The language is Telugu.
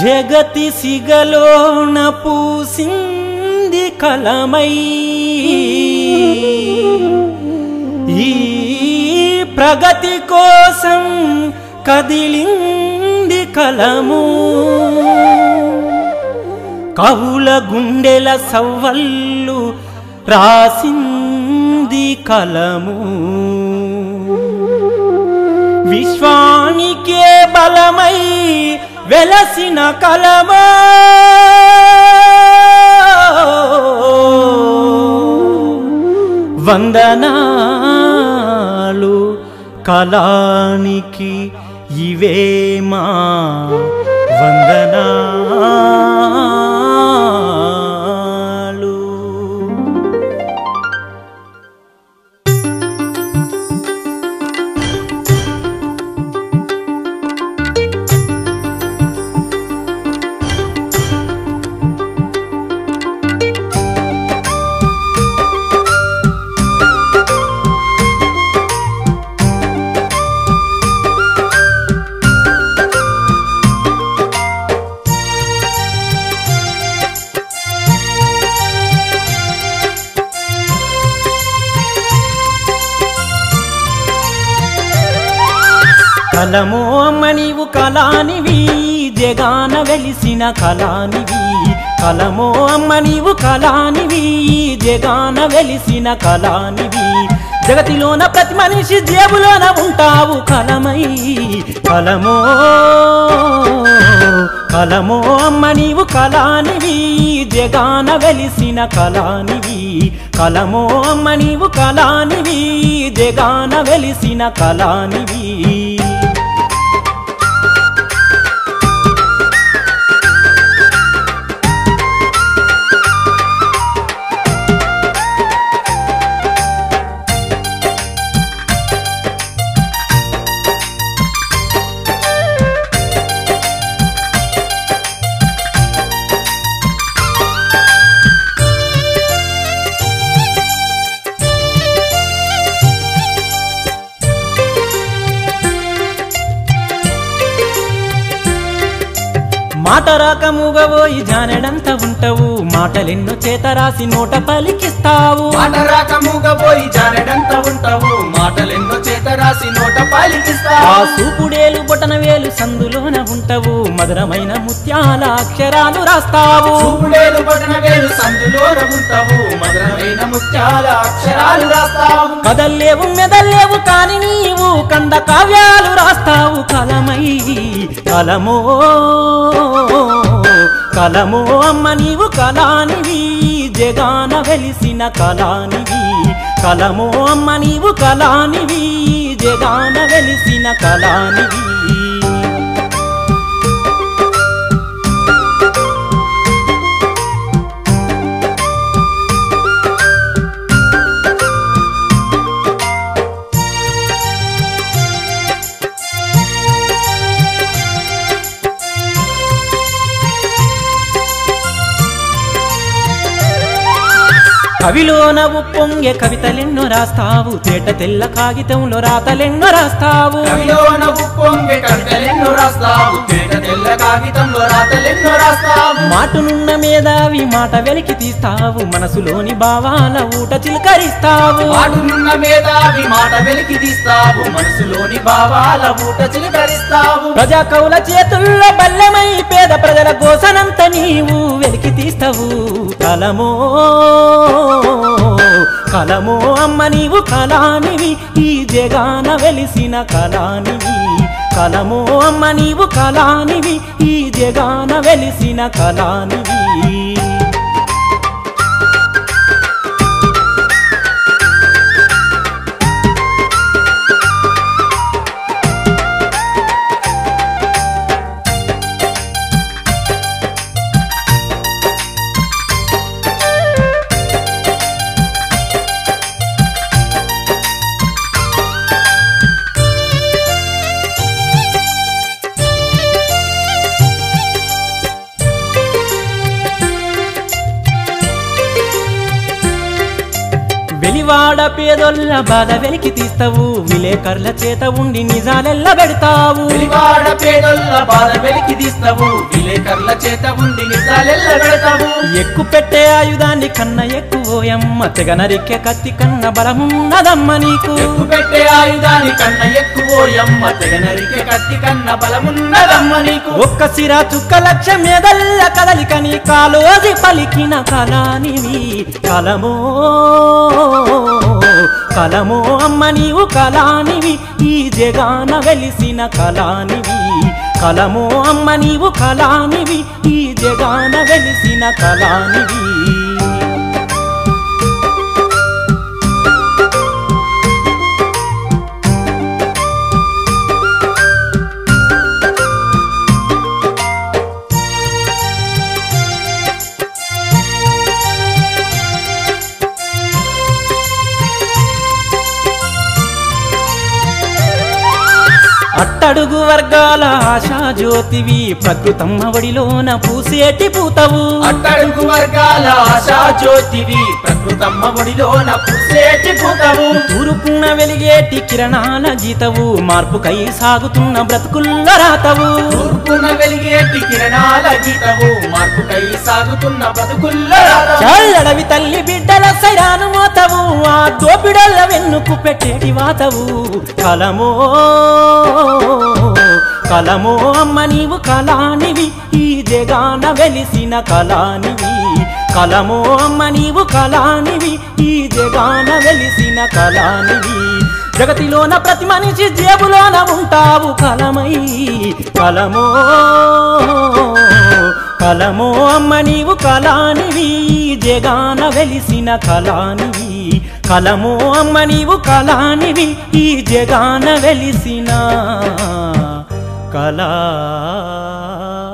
జగతి సిగలోన పూసింది కలమై ఈ ప్రగతి కోసం కదిలింది కలము కవుల గుండెల సవ్వళ్ళు రాసింది కలము విశ్వానికే బలమై వెలసిన కలమా వందనాలు కళానికి ఇవే మా వందనాలు కలమో అమ్మ నీవు కళానివి జగాన వెలిసిన కళానివి కలమో అమ్మ నీవు కళానివి జగాన వెలిసిన కళానివి జగతిలోన ప్రతి మనిషి జేబులోన ఉంటావు కలమై కలమో కలమో అమ్మ నీవు కళానివి జగాన వెలిసిన కళానివి కలమో అమ్మ నీవు కళానివి జగాన వెలిసిన కళానివి మాట రాక మూగబోయి జానెడంత ఉంటవు మాటలెన్నో చేత రాసి నోట పలికిస్తావు మాట రాక మూగబోయి జానెడంత ఉంటావు మాటలెన్నో చేత రాసి నోట ఆ పాలికిస్తావు సూపుడేలు బొటన వేలు సందులోన ఉంటవు మధురమైన ముత్యాల అక్షరాలు రాస్తావు చూపుడేలు పట్టణ వేలు సందులోన ఉంటావు మధురమైన ముత్యాల అక్షరాలు రాస్తావు కదల్లేవు మెదల్లేవు కాని నీవు కంద కావ్యాలు రాస్తావు కలమై కలమో కలమో అమ్మ నీవు కళానివి జగాన వెలిసిన కళానివి కలమో అమ్మ నీవు కళానివి జగాన వెలిసిన కళానివి కవిలోన ఉప్పొంగే కవితలెన్నో రాస్తావు తేట తెల్ల కాగితంలో రాతలెన్నో రాస్తావు కవిలో నవ్వు పొంగే కవితలెన్నో రాస్తావు తేట తెల్ల కాగితంలో రాతలెన్నో రాస్తావు మాటునున్న మేధావి మాట వెలికి తీస్తావు మనసులోని భావాల ఊట చిలకరిస్తావు మాటునున్న మేధావి మాట వెలికి తీస్తావు మనసులోని భావాల ఊట చిలకరిస్తావు ప్రజా కవుల చేతుల్లో బల్లెమై పేద ప్రజల కోసనంత నీవు వెలికి తీస్తావు కలమో కలమో అమ్మ నీవు కళానివి ఈ జగాన వెలిసిన కళానివి కలమో అమ్మ నీవు కళానివి ఈ జగాన వెలిసిన కళానివి వెలివాడ పేదొల్ల బాధ వెలికి తీస్తావు విలేకరుల చేత ఉండి నిజాలెల్ల పెడతావు వెలివాడ పేదొల్ల బాధ వెలికి తీస్తావు విలేకరుల చేత ఉండి నిజాలెల్ల పెడతావు ఎక్కు పెట్టే ఆయుధాన్ని కన్న ఎక్కువోయమ్మ తెగ నరికే కత్తి కన్న బలమున్నదమ్మ నీకు ఎక్కు పెట్టే ఆయుధాని కన్న ఎక్కువోయమ్మ తెగ నరికే కత్తి కన్న బలమున్నదమ్మ నీకు ఒక్క సిరా చుక్క లక్ష మేదల్ల కదలికని కాలోజి పలికిన కలానివి కలమో కలమో అమ్మ నీవు కలానివి ఈ జగాన వెలిసిన కలానివి కలమో అమ్మ నీవు కలానివి ఈ జగాన వెలిసిన కలానివి అట్టడుగు వర్గాల ఆశా జ్యోతివి ప్రకృతమ్మ ఒడిలోన పూసేటి పూతవు అట్టడుగు వర్గాల ఆశా జ్యోతివి ప్రకృతమ్మ ఒడిలోన పుసేటి పూతవు తూరుపున్న వెలిగేటి కిరణాల గీతవు మార్పుకై సాగుతున్న బ్రతుకుల్ల రాతవు తూర్పున వెలిగేటి కిరణాల గీతవు మార్పుకై సాగుతున్న బతుకుల్ల రాతవు. చల్లడవి తల్లి బిడ్డల సైరాను మోతవు ఆ దోపిడల్ల వెన్నుకు పెట్టేటి వాతవు కలమో కలమో అమ్మ నీవు కళానివి ఈ జగాన వెలిసిన కళానివి కలమో అమ్మ నీవు కళానివి ఈ జగాన వెలిసిన కళానివి జగతిలోన ప్రతి మనిషి జేబులోన ఉంటావు కలమై కలమో కలమో అమ్మ నీవు కళానివి జగాన వెలిసిన కళానివి కలమో అమ్మ నీవు కళానివి ఈ జగాన వెలిసిన కళా